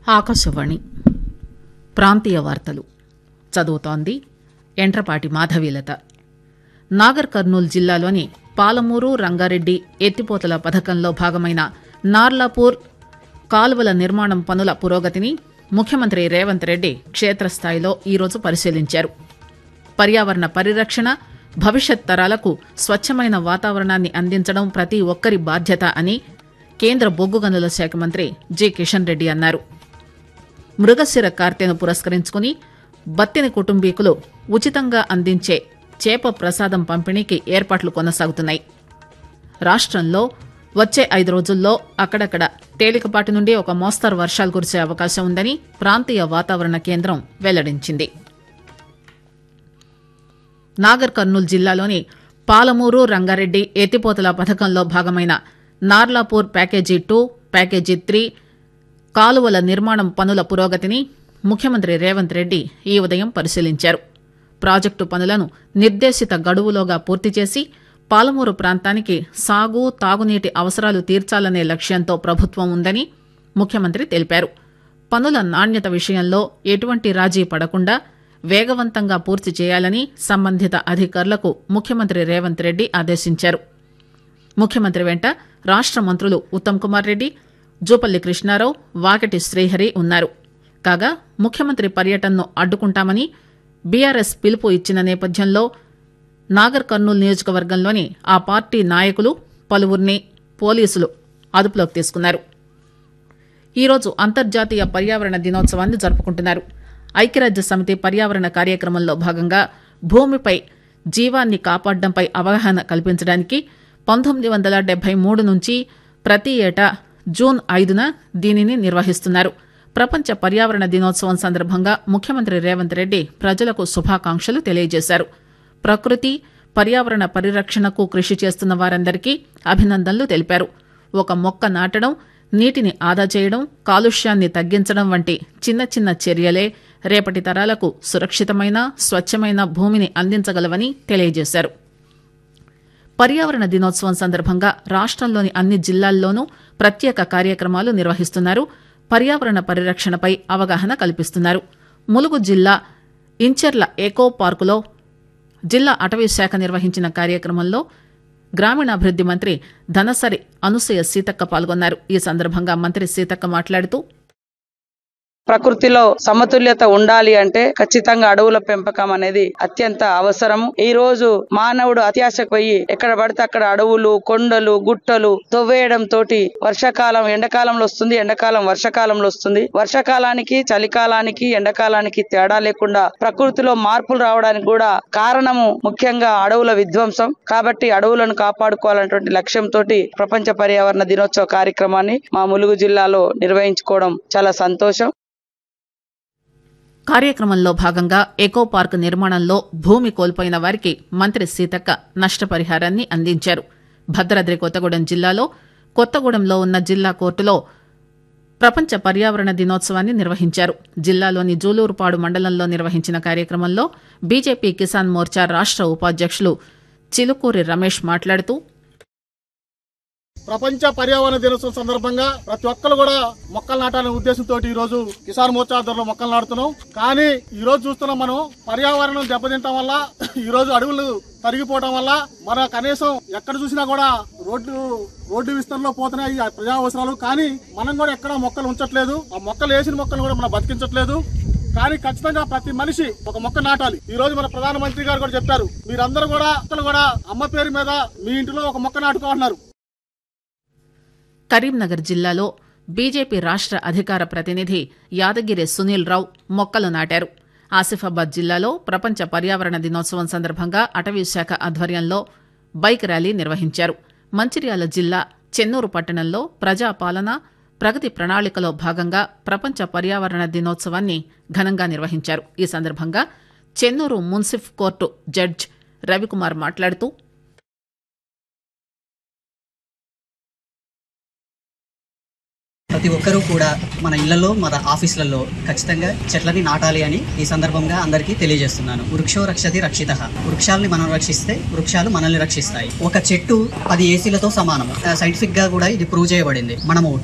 ఆకాశవాణి ప్రాంతీయ వార్తలు చదువుతోంది ఎంట్రపాటి మాధవీలత నాగర్ కర్నూల్ జిల్లాలోని పాలమూరు రంగారెడ్డి ఎత్తిపోతల పథకంలో భాగమైన నార్లాపూర్ కాలువల నిర్మాణం పనుల పురోగతిని ముఖ్యమంత్రి రేవంత్ రెడ్డి క్షేత్రస్థాయిలో ఈరోజు పరిశీలించారు పర్యావరణ పరిరక్షణ భవిష్యత్ తరాలకు స్వచ్ఛమైన వాతావరణాన్ని అందించడం ప్రతి ఒక్కరి బాధ్యత అని కేంద్ర బొగ్గు గనుల శాఖ మంత్రి జి కిషన్ రెడ్డి అన్నారు మృగశిర కార్తెను పురస్కరించుకుని బత్తిని కుటుంబీకులు ఉచితంగా అందించే చేప ప్రసాదం పంపిణీకి ఏర్పాట్లు కొనసాగుతున్నాయి రాష్టంలో వచ్చే ఐదు రోజుల్లో అక్కడక్కడ తేలికపాటి నుండి ఒక మోస్తరు వర్షాలు కురిసే అవకాశం ఉందని ప్రాంతీయ వాతావరణ కేంద్రం వెల్లడించింది నాగర్ కర్నూల్ జిల్లాలోని పాలమూరు రంగారెడ్డి ఎత్తిపోతల పథకంలో భాగమైన Narlapur package two package three కాలువల నిర్మాణం పనుల పురోగతిని ముఖ్యమంత్రి రేవంత్ రెడ్డి ఈ ఉదయం పరిశీలించారు ప్రాజెక్టు పనులను నిర్దేశిత గడువులోగా పూర్తి చేసి పాలమూరు ప్రాంతానికి సాగు తాగునీటి అవసరాలు తీర్చాలనే లక్ష్యంతో ప్రభుత్వం ఉందని ముఖ్యమంత్రి తెలిపారు పనుల నాణ్యత విషయంలో ఎటువంటి రాజీ పడకుండా వేగవంతంగా పూర్తి చేయాలని సంబంధిత అధికారులకు ముఖ్యమంత్రి రేవంత్ రెడ్డి ఆదేశించారు ముఖ్యమంత్రి వెంట రాష్ట మంత్రులు ఉత్తమ్ కుమార్ రెడ్డి జూపల్లి కృష్ణారావు వాకటి శ్రీహరి ఉన్నారు కాగా ముఖ్యమంత్రి పర్యటనను అడ్డుకుంటామని బీఆర్ఎస్ పిలుపు ఇచ్చిన నేపథ్యంలో నాగర్ కర్నూల్ నియోజకవర్గంలోని ఆ పార్టీ నాయకులు పలువురిని పోలీసులు అదుపులోకి తీసుకున్నారు ఈరోజు అంతర్జాతీయ పర్యావరణ దినోత్సవాన్ని జరుపుకుంటున్నారు ఐక్యరాజ్య సమితి పర్యావరణ కార్యక్రమంలో భాగంగా భూమిపై జీవాన్ని కాపాడడంపై అవగాహన కల్పించడానికి పంతొమ్మిది వందల డెబ్బై మూడు నుంచి ప్రతి ఏటా జూన్ ఐదున దీనిని నిర్వహిస్తున్నారు ప్రపంచ పర్యావరణ దినోత్సవం సందర్భంగా ముఖ్యమంత్రి రేవంత్ రెడ్డి ప్రజలకు శుభాకాంక్షలు తెలియజేశారు ప్రకృతి పర్యావరణ పరిరక్షణకు కృషి చేస్తున్న వారందరికీ అభినందనలు తెలిపారు ఒక మొక్క నాటడం నీటిని ఆదా చేయడం కాలుష్యాన్ని తగ్గించడం వంటి చిన్న చిన్న చర్యలే రేపటి తరాలకు సురక్షితమైన స్వచ్ఛమైన భూమిని అందించగలవని తెలియజేశారు పర్యావరణ దినోత్సవం సందర్భంగా రాష్టంలోని అన్ని జిల్లాల్లోనూ ప్రత్యేక కార్యక్రమాలు నిర్వహిస్తున్నారు పర్యావరణ పరిరక్షణపై అవగాహన కల్పిస్తున్నారు ములుగు జిల్లా ఇంచెర్ల ఎకో పార్కులో జిల్లా అటవీ శాఖ నిర్వహించిన కార్యక్రమంలో గ్రామీణాభివృద్ది మంత్రి ధనసరి అనుసూయ సీతక్క పాల్గొన్నారు ఈ సందర్భంగా మంత్రి సీతక్క మాట్లాడుతూ ప్రకృతిలో సమతుల్యత ఉండాలి అంటే ఖచ్చితంగా అడవుల పెంపకం అనేది అత్యంత అవసరము ఈ రోజు మానవుడు అత్యాశకు పోయి ఎక్కడ పడితే అక్కడ అడవులు కొండలు గుట్టలు తవ్వేయడం తోటి వర్షాకాలం ఎండాకాలంలో వస్తుంది ఎండాకాలం వర్షాకాలంలో వస్తుంది వర్షాకాలానికి చలికాలానికి ఎండాకాలానికి తేడా లేకుండా ప్రకృతిలో మార్పులు రావడానికి కూడా కారణము ముఖ్యంగా అడవుల విధ్వంసం కాబట్టి అడవులను కాపాడుకోవాలన్నటువంటి లక్ష్యంతో ప్రపంచ పర్యావరణ దినోత్సవ కార్యక్రమాన్ని మా ములుగు జిల్లాలో నిర్వహించుకోవడం చాలా సంతోషం కార్యక్రమంలో భాగంగా ఎకో పార్క్ నిర్మాణంలో భూమి కోల్పోయిన వారికి మంత్రి సీతక్క నష్టపరిహారాన్ని అందించారు భద్రాద్రి కొత్తగూడెం జిల్లాలో కొత్తగూడెంలో ఉన్న జిల్లా కోర్టులో ప్రపంచ పర్యావరణ దినోత్సవాన్ని నిర్వహించారు జిల్లాలోని జూలూరుపాడు మండలంలో నిర్వహించిన కార్యక్రమంలో బీజేపీ కిసాన్ మోర్చా రాష్ట ఉపాధ్యక్షులు చిలుకూరి రమేష్ మాట్లాడుతూ ప్రపంచ పర్యావరణ దినోత్సవం సందర్భంగా ప్రతి ఒక్కరు కూడా మొక్కలు నాటాలనే ఉద్దేశంతో ఈ రోజు కిసాన్ మోర్చా ఆధ్వర్యంలో మొక్కలు నాటుతున్నాం కానీ ఈ రోజు చూస్తున్నాం మనం పర్యావరణం దెబ్బతింటం వల్ల ఈ రోజు అడవులు తరిగిపోవడం వల్ల మన కనీసం ఎక్కడ చూసినా కూడా రోడ్డు రోడ్డు విస్తరణలో పోతున్నాయి ఈ ప్రజా అవసరాలు కానీ మనం కూడా ఎక్కడ మొక్కలు ఉంచట్లేదు ఆ మొక్కలు వేసిన మొక్కలు కూడా మనం బతికించట్లేదు కానీ ఖచ్చితంగా ప్రతి మనిషి ఒక మొక్క నాటాలి ఈ రోజు మన ప్రధానమంత్రి గారు కూడా చెప్పారు మీరందరూ కూడా మొక్కలు కూడా అమ్మ పేరు మీద మీ ఇంటిలో ఒక మొక్క నాటుకోవాలన్నారు కరీంనగర్ జిల్లాలో బీజేపీ రాష్ట అధికార ప్రతినిధి యాదగిరి సునీల్ రావు మొక్కలు నాటారు ఆసిఫాబాద్ జిల్లాలో ప్రపంచ పర్యావరణ దినోత్సవం సందర్భంగా అటవీ శాఖ ఆధ్వర్యంలో బైక్ ర్యాలీ నిర్వహించారు మంచిర్యాల జిల్లా చెన్నూరు పట్టణంలో ప్రజాపాలన ప్రగతి ప్రణాళికలో భాగంగా ప్రపంచ పర్యావరణ దినోత్సవాన్ని ఘనంగా నిర్వహించారు ఈ సందర్భంగా చెన్నూరు మున్సిఫ్ కోర్టు జడ్జ్ రవికుమార్ మాట్లాడుతూ ప్రతి ఒక్కరూ కూడా మన ఇళ్లలో మన ఆఫీసులలో ఖచ్చితంగా చెట్లని నాటాలి అని ఈ సందర్భంగా అందరికీ తెలియజేస్తున్నాను వృక్షో రక్షతి రక్షిత వృక్షాలని మనం రక్షిస్తే వృక్షాలు మనల్ని రక్షిస్తాయి ఒక చెట్టు పది ఏసీలతో సమానం సైంటిఫిక్ గా కూడా ఇది ప్రూవ్ చేయబడింది మనము